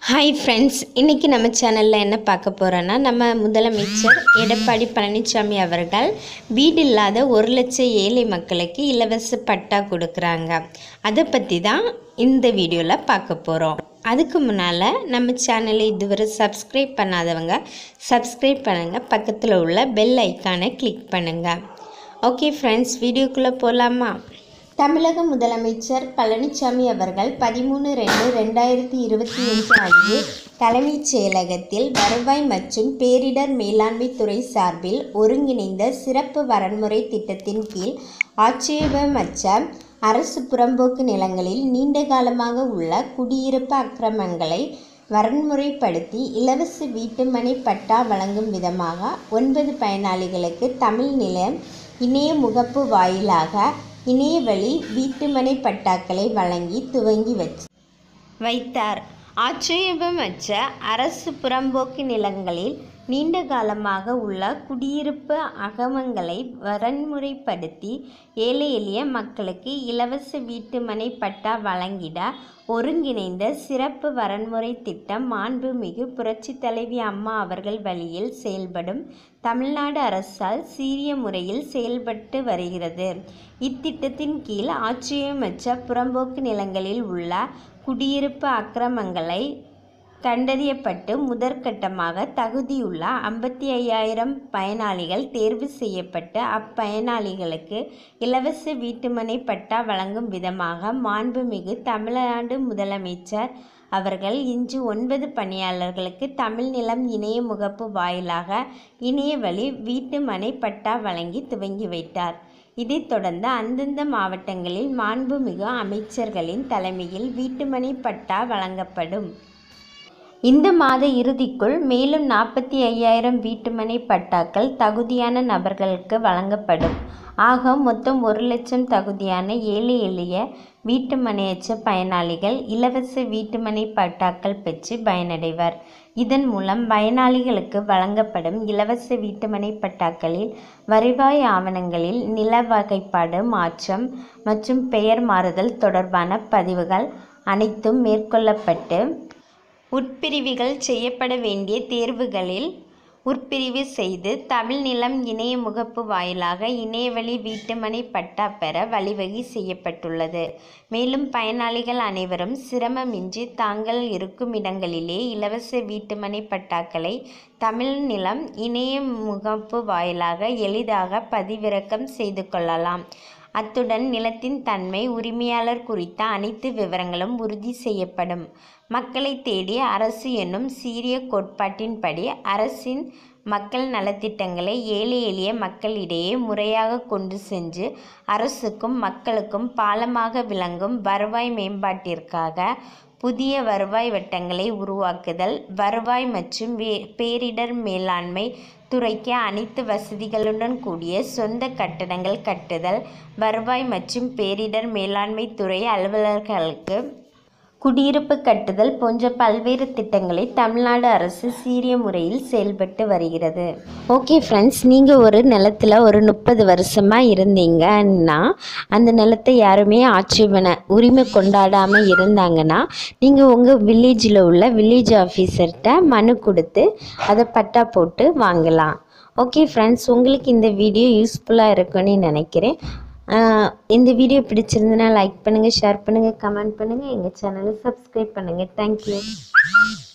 hi friends இன்றைக்கி நம்ம சேனலில் என்ன பார்க்க போகிறோன்னா நம்ம முதலமைச்சர் எடப்பாடி பழனிசாமி அவர்கள் வீடு இல்லாத ஒரு லட்சம் ஏழை மக்களுக்கு இலவச பட்டா கொடுக்குறாங்க அதை பற்றி தான் இந்த வீடியோவில் பார்க்க போகிறோம் அதுக்கு முன்னால் நம்ம சேனலை இதுவரை சப்ஸ்கிரைப் பண்ணாதவங்க சப்ஸ்கிரைப் பண்ணுங்கள் பக்கத்தில் உள்ள பெல் ஐக்கானை கிளிக் பண்ணுங்கள் ஓகே ஃப்ரெண்ட்ஸ் வீடியோக்குள்ளே போகலாமா தமிழக முதலமைச்சர் பழனிசாமி அவர்கள் பதிமூணு ரெண்டு ரெண்டாயிரத்தி இருபத்தி அஞ்சு அன்று தலைமைச் செயலகத்தில் வருவாய் மற்றும் பேரிடர் மேலாண்மை துறை சார்பில் ஒருங்கிணைந்த சிறப்பு வரன்முறை திட்டத்தின் கீழ் ஆட்சேபமற்ற அரசு புறம்போக்கு நிலங்களில் நீண்ட காலமாக உள்ள குடியிருப்பு அக்கிரமங்களை வரன்முறைப்படுத்தி இலவச வீட்டுமனை பட்டா வழங்கும் விதமாக ஒன்பது பயனாளிகளுக்கு தமிழ் நிலம் இணைய முகப்பு வாயிலாக இணையவழி வீட்டுமனை பட்டாக்களை வழங்கி துவங்கி வச்சு வைத்தார் ஆட்சேபமற்ற அரசு புறம்போக்கு நிலங்களில் நீண்ட காலமாக உள்ள குடியிருப்பு அகமங்களை வரன்முறைப்படுத்தி ஏழை எளிய மக்களுக்கு இலவச வீட்டுமனை பட்டா வழங்கிட ஒருங்கிணைந்த சிறப்பு வரன்முறை திட்டம் மாண்புமிகு புரட்சி தலைவி அம்மா அவர்கள் வழியில் செயல்படும் தமிழ்நாடு அரசால் சீரிய முறையில் செயல்பட்டு வருகிறது இத்திட்டத்தின் கீழ் ஆட்சியமற்ற புறம்போக்கு நிலங்களில் உள்ள குடியிருப்பு அக்கிரமங்களை கண்டறியப்பட்டு முதற்கட்டமாக தகுதியுள்ள ஐம்பத்தி ஐயாயிரம் பயனாளிகள் தேர்வு செய்யப்பட்டு அப்பயனாளிகளுக்கு இலவச வீட்டுமனை பட்டா வழங்கும் விதமாக மாண்புமிகு தமிழ்நாடு முதலமைச்சர் அவர்கள் இன்று ஒன்பது பணியாளர்களுக்கு தமிழ் நிலம் இணைய முகப்பு வாயிலாக இணைய வழி வீட்டுமனை பட்டா வழங்கி துவங்கி வைத்தார் இதைத் தொடர்ந்து அந்தந்த மாவட்டங்களில் மாண்புமிகு அமைச்சர்களின் தலைமையில் வீட்டுமனை பட்டா வழங்கப்படும் இந்த மாத இறுதிக்குள் மேலும் நாற்பத்தி ஐயாயிரம் வீட்டுமனை பட்டாக்கள் தகுதியான நபர்களுக்கு வழங்கப்படும் ஆக மொத்தம் ஒரு லட்சம் தகுதியான ஏழை எளிய வீட்டுமனையற்ற பயனாளிகள் இலவச வீட்டுமனை பட்டாக்கள் பெற்று பயனடைவர் இதன் மூலம் பயனாளிகளுக்கு வழங்கப்படும் இலவச வீட்டுமனை பட்டாக்களில் வருவாய் ஆவணங்களில் நில வகைப்பாடு மாற்றம் மற்றும் பெயர் மாறுதல் தொடர்பான பதிவுகள் அனைத்தும் மேற்கொள்ளப்பட்டு உட்பிரிவுகள் செய்யப்பட வேண்டிய தேர்வுகளில் உட்பிரிவு செய்து தமிழ் நிலம் இணைய முகப்பு வாயிலாக இணையவழி வீட்டுமனை பட்டா பெற வழிவகை செய்யப்பட்டுள்ளது மேலும் பயனாளிகள் அனைவரும் சிரமமின்றி தாங்கள் இருக்கும் இடங்களிலே இலவச வீட்டுமனை பட்டாக்களை தமிழ் நிலம் இணைய முகப்பு வாயிலாக எளிதாக பதிவிறக்கம் செய்து கொள்ளலாம் அத்துடன் நிலத்தின் தன்மை உரிமையாளர் குறித்த அனைத்து விவரங்களும் உறுதி செய்யப்படும் மக்களை தேடி அரசு என்னும் சீரிய கோட்பாட்டின்படி அரசின் மக்கள் நலத்திட்டங்களை ஏழை எளிய மக்களிடையே முறையாக கொண்டு சென்று அரசுக்கும் மக்களுக்கும் பாலமாக விளங்கும் வருவாய் மேம்பாட்டிற்காக புதிய வருவாய் வட்டங்களை உருவாக்குதல் வருவாய் மற்றும் பேரிடர் மேலாண்மை துறைக்கு அனைத்து வசதிகளுடன் கூடிய சொந்த கட்டடங்கள் கட்டுதல் வருவாய் மற்றும் பேரிடர் மேலாண்மை துறை அலுவலர்களுக்கு குடியிருப்பு கட்டுதல் போன்ற பல்வேறு திட்டங்களை தமிழ்நாடு அரசு சீரிய முறையில் செயல்பட்டு வருகிறது ஓகே ஃப்ரெண்ட்ஸ் நீங்கள் ஒரு நிலத்தில் ஒரு முப்பது வருஷமாக இருந்தீங்கன்னா அந்த நிலத்தை யாருமே ஆட்சேபனை உரிமை கொண்டாடாமல் இருந்தாங்கன்னா நீங்கள் உங்கள் வில்லேஜில் உள்ள வில்லேஜ் ஆஃபீஸர்கிட்ட மனு கொடுத்து அதை பட்டா போட்டு வாங்கலாம் ஓகே ஃப்ரெண்ட்ஸ் உங்களுக்கு இந்த வீடியோ யூஸ்ஃபுல்லாக இருக்குன்னு நினைக்கிறேன் இந்த வீடியோ பிடிச்சிருந்தனா லைக் பண்ணுங்கள் ஷேர் பண்ணுங்கள் கமெண்ட் பண்ணுங்கள் எங்கள் சேனலை சப்ஸ்கிரைப் பண்ணுங்கள் தேங்க்யூ